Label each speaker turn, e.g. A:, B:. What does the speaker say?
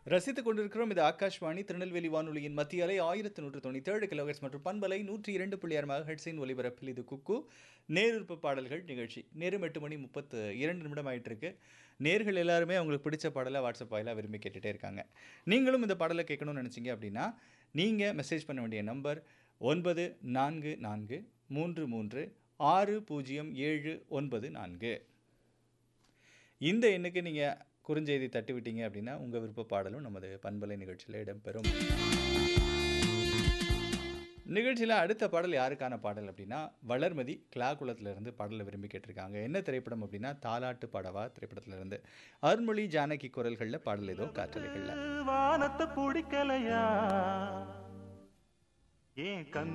A: ரசித்துக் கொண்டிருக்கிறோம் இது ஆகாஷ்வாணி திருநெல்வேலி வானொலியின் மத்திய அலை ஆயிரத்தி நூற்று தொண்ணூற்றி ஏழு கிலோஹெட்ஸ் மற்றும் பண்பலை நூற்றி இரண்டு புள்ளி ஆறு மெகாஹெட்ஸின் ஒலிபரப்பில் இது குக்கு நேருப்பு பாடல்கள் நிகழ்ச்சி நேரம் எட்டு மணி முப்பத்து இரண்டு நிமிடம் ஆயிட்டு இருக்கு நேர்கள் எல்லாருமே அவங்களுக்கு பிடிச்ச பாடலை வாட்ஸ்அப் வாயிலாக விரும்பி கேட்டுகிட்டே இருக்காங்க நீங்களும் இந்த பாடலை கேட்கணும்னு நினச்சிங்க அப்படின்னா நீங்கள் மெசேஜ் பண்ண வேண்டிய நம்பர் ஒன்பது நான்கு நான்கு மூன்று மூன்று ஆறு பூஜ்ஜியம் ஏழு ஒன்பது நான்கு இந்த எண்ணுக்கு நீங்கள் குறுஞ்செய்தி தட்டி விட்டீங்க அப்படின்னா உங்கள் விருப்ப பாடலும் நமது பண்பலை நிகழ்ச்சியில் இடம்பெறும் நிகழ்ச்சியில் அடுத்த பாடல் யாருக்கான பாடல் அப்படின்னா வளர்மதி கிளாகுளத்துல இருந்து பாடலை விரும்பி கேட்டிருக்காங்க என்ன திரைப்படம் அப்படின்னா தாலாட்டு படவா திரைப்படத்துல இருந்து அருண்மொழி ஜானகி குரல்களில் பாடல் ஏதோ காற்றலைகளில்
B: வானத்தை பிடிக்கலையா ஏன் கண்